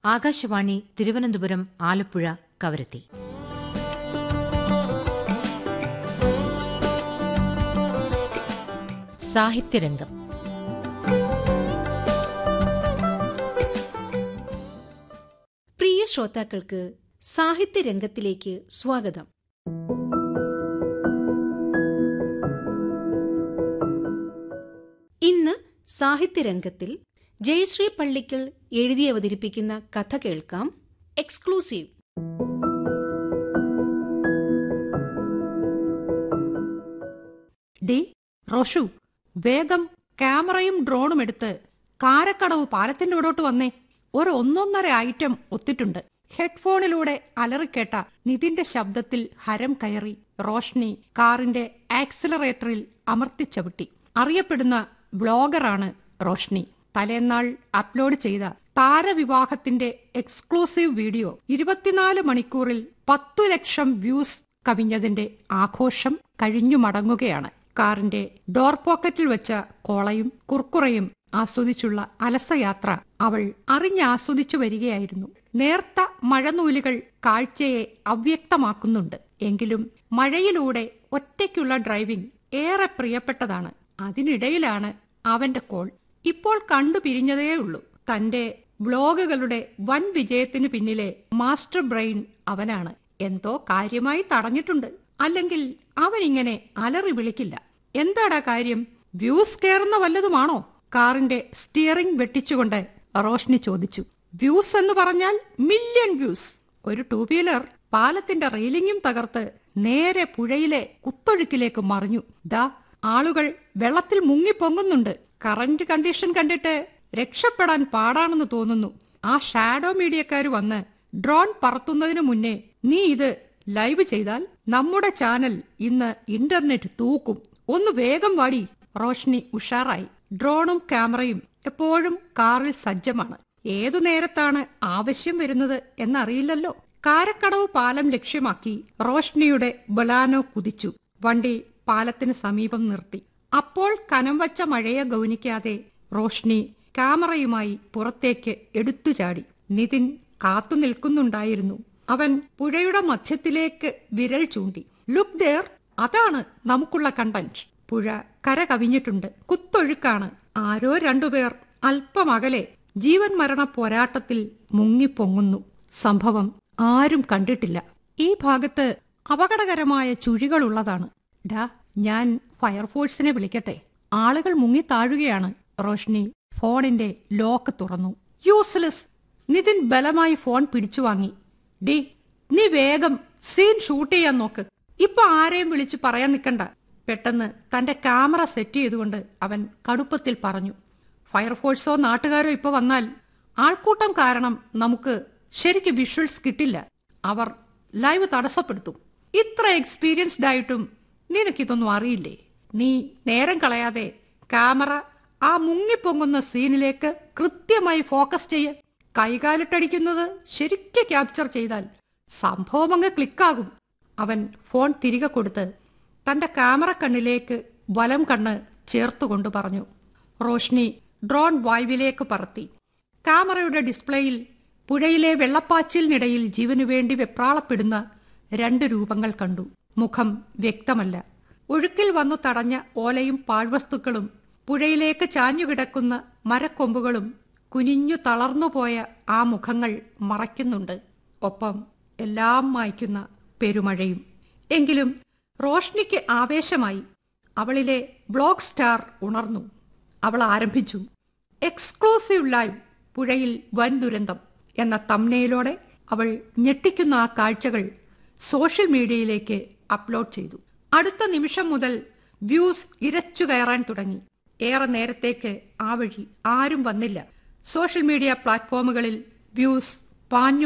ആകാശവാണി തിരുവനന്തപുരം ആലപ്പുഴ കവരത്തി സാഹിത്യരംഗം പ്രിയ ശ്രോതാക്കൾക്ക് സാഹിത്യരംഗത്തിലേക്ക് സ്വാഗതം ഇന്ന് സാഹിത്യരംഗത്തിൽ ജയശ്രീ പള്ളിക്കൽ എഴുതി അവതരിപ്പിക്കുന്ന കഥ കേൾക്കാം എക്സ്ക്ലൂസീവ് ഡി റോഷു വേഗം ക്യാമറയും ഡ്രോണും എടുത്ത് കാരക്കടവ് പാലത്തിന്റെ ഇവിടോട്ട് വന്നേ ഒരു ഒന്നൊന്നര ഐറ്റം ഒത്തിട്ടുണ്ട് ഹെഡ്ഫോണിലൂടെ അലറിക്കേട്ട നിതിന്റെ ശബ്ദത്തിൽ ഹരം കയറി റോഷ്നി കാറിന്റെ ആക്സിലറേറ്ററിൽ അമർത്തിച്ചവിട്ടി അറിയപ്പെടുന്ന ബ്ലോഗറാണ് റോഷ്നി തലേന്നാൾ അപ്ലോഡ് ചെയ്ത താരവിവാഹത്തിന്റെ എക്സ്ക്ലൂസീവ് വീഡിയോ ഇരുപത്തിനാല് മണിക്കൂറിൽ പത്തു ലക്ഷം വ്യൂസ് കവിഞ്ഞതിന്റെ ആഘോഷം കഴിഞ്ഞു മടങ്ങുകയാണ് കാറിന്റെ ഡോർ പോക്കറ്റിൽ വെച്ച കോളയും കുർക്കുറയും ആസ്വദിച്ചുള്ള അലസയാത്ര അവൾ അറിഞ്ഞാസ്വദിച്ചു വരികയായിരുന്നു നേർത്ത മഴനൂലുകൾ കാഴ്ചയെ അവ്യക്തമാക്കുന്നുണ്ട് എങ്കിലും മഴയിലൂടെ ഒറ്റയ്ക്കുള്ള ഡ്രൈവിംഗ് ഏറെ പ്രിയപ്പെട്ടതാണ് അതിനിടയിലാണ് അവന്റെ കോൾ ഇപ്പോൾ കണ്ടു പിരിഞ്ഞതേയുള്ളൂ തന്റെ വ്ലോഗുകളുടെ വൻ വിജയത്തിനു പിന്നിലെ മാസ്റ്റർ ബ്രെയിൻ അവനാണ് എന്തോ കാര്യമായി തടഞ്ഞിട്ടുണ്ട് അല്ലെങ്കിൽ അവൻ ഇങ്ങനെ അലറി വിളിക്കില്ല എന്താടാ കാര്യം വ്യൂസ് കയറുന്ന വല്ലതുമാണോ കാറിന്റെ സ്റ്റിയറിംഗ് വെട്ടിച്ചുകൊണ്ട് റോഷ്നി ചോദിച്ചു വ്യൂസ് എന്ന് പറഞ്ഞാൽ മില്യൺ വ്യൂസ് ഒരു ടൂ വീലർ പാലത്തിന്റെ റെയിലിംഗും തകർത്ത് നേരെ പുഴയിലെ കുത്തൊഴുക്കിലേക്ക് മറിഞ്ഞു ദാ ആളുകൾ വെള്ളത്തിൽ മുങ്ങിപ്പൊങ്ങുന്നുണ്ട് കറന്റ് കണ്ടീഷൻ കണ്ടിട്ട് രക്ഷപ്പെടാൻ പാടാണെന്ന് തോന്നുന്നു ആ ഷാഡോ മീഡിയക്കാർ വന്ന് ഡ്രോൺ പറത്തുന്നതിന് മുന്നേ നീ ഇത് ലൈവ് ചെയ്താൽ നമ്മുടെ ചാനൽ ഇന്ന് ഇന്റർനെറ്റ് തൂക്കും ഒന്ന് വേഗം വാടി റോഷ്നി ഉഷാറായി ഡ്രോണും ക്യാമറയും എപ്പോഴും കാറിൽ സജ്ജമാണ് ഏതു നേരത്താണ് ആവശ്യം വരുന്നത് എന്നറിയില്ലല്ലോ കാരക്കടവ് പാലം ലക്ഷ്യമാക്കി റോഷ്നിയുടെ ബൊലാനോ കുതിച്ചു വണ്ടി പാലത്തിന് സമീപം നിർത്തി അപ്പോൾ കനം വച്ച മഴയെ ഗൗനിക്കാതെ റോഷ്നി ക്യാമറയുമായി പുറത്തേക്ക് എടുത്തു ചാടി നിതിൻ കാത്തു നിൽക്കുന്നുണ്ടായിരുന്നു അവൻ പുഴയുടെ മധ്യത്തിലേക്ക് വിരൽ ചൂണ്ടി ലുക്ക് ദേർ അതാണ് നമുക്കുള്ള കണ്ടന്റ് പുഴ കര കവിഞ്ഞിട്ടുണ്ട് കുത്തൊഴുക്കാണ് ആരോ രണ്ടുപേർ അല്പം അകലെ ജീവൻ മരണ പോരാട്ടത്തിൽ മുങ്ങിപ്പൊങ്ങുന്നു സംഭവം ആരും കണ്ടിട്ടില്ല ഈ ഭാഗത്ത് അപകടകരമായ ചുഴികളുള്ളതാണ് ഡാ ഞാൻ ഫയർഫോഴ്സിനെ വിളിക്കട്ടെ ആളുകൾ മുങ്ങി താഴുകയാണ് റോഷ്നി ഫോണിന്റെ ലോക്ക് തുറന്നു യൂസ്ലെസ് നിതിൻ ബലമായി ഫോൺ പിടിച്ചു വാങ്ങി ഡി നീ വേഗം സീൻ ഷൂട്ട് ചെയ്യാൻ നോക്ക് ഇപ്പൊ ആരെയും വിളിച്ചു പറയാൻ നിൽക്കണ്ട പെട്ടെന്ന് തന്റെ ക്യാമറ സെറ്റ് ചെയ്തുകൊണ്ട് അവൻ കടുപ്പത്തിൽ പറഞ്ഞു ഫയർഫോഴ്സോ നാട്ടുകാരോ ഇപ്പൊ വന്നാൽ ആൾക്കൂട്ടം കാരണം നമുക്ക് ശരിക്ക് വിഷ്വൽസ് കിട്ടില്ല അവർ ലൈവ് തടസ്സപ്പെടുത്തും ഇത്ര എക്സ്പീരിയൻസ്ഡ് ആയിട്ടും നിനക്കിതൊന്നും അറിയില്ലേ നീ നേരം കളയാതെ ക്യാമറ ആ മുങ്ങിപ്പൊങ്ങുന്ന സീനിലേക്ക് കൃത്യമായി ഫോക്കസ് ചെയ്യ കൈകാലിട്ടടിക്കുന്നത് ശരിക്ക് ക്യാപ്ചർ ചെയ്താൽ സംഭവം അങ്ങ് ക്ലിക്കാകും അവൻ ഫോൺ തിരികെ കൊടുത്ത് തന്റെ ക്യാമറ കണ്ണിലേക്ക് വലം കണ്ണ് ചേർത്തുകൊണ്ട് പറഞ്ഞു റോഷ്നി ഡ്രോൺ വായുവിലേക്ക് പറത്തി ക്യാമറയുടെ ഡിസ്പ്ലേയിൽ പുഴയിലെ വെള്ളപ്പാച്ചിലിനിടയിൽ ജീവനു വേണ്ടി വെപ്രാളപ്പെടുന്ന രണ്ട് രൂപങ്ങൾ കണ്ടു മുഖം വ്യക്തമല്ല ഒഴുക്കിൽ വന്നു തടഞ്ഞ ഓലയും പാഴ്വസ്തുക്കളും പുഴയിലേക്ക് ചാഞ്ഞുകിടക്കുന്ന മരക്കൊമ്പുകളും കുനിഞ്ഞു തളർന്നുപോയ ആ മുഖങ്ങൾ മറയ്ക്കുന്നുണ്ട് ഒപ്പം എല്ലാം മായ്ക്കുന്ന പെരുമഴയും എങ്കിലും റോഷ്നിക്ക് ആവേശമായി അവളിലെ ബ്ലോഗ് സ്റ്റാർ ഉണർന്നു അവൾ ആരംഭിച്ചു എക്സ്ക്ലൂസീവ് ലൈവ് പുഴയിൽ വൻ ദുരന്തം എന്ന തമ്നയിലൂടെ അവൾ ഞെട്ടിക്കുന്ന ആ കാഴ്ചകൾ സോഷ്യൽ മീഡിയയിലേക്ക് അപ്ലോഡ് ചെയ്തു അടുത്ത നിമിഷം മുതൽ വ്യൂസ് ഇരച്ചു കയറാൻ തുടങ്ങി ഏറെ നേരത്തേക്ക് ആ വഴി ആരും വന്നില്ല സോഷ്യൽ മീഡിയ പ്ലാറ്റ്ഫോമുകളിൽ വ്യൂസ് പാഞ്ഞു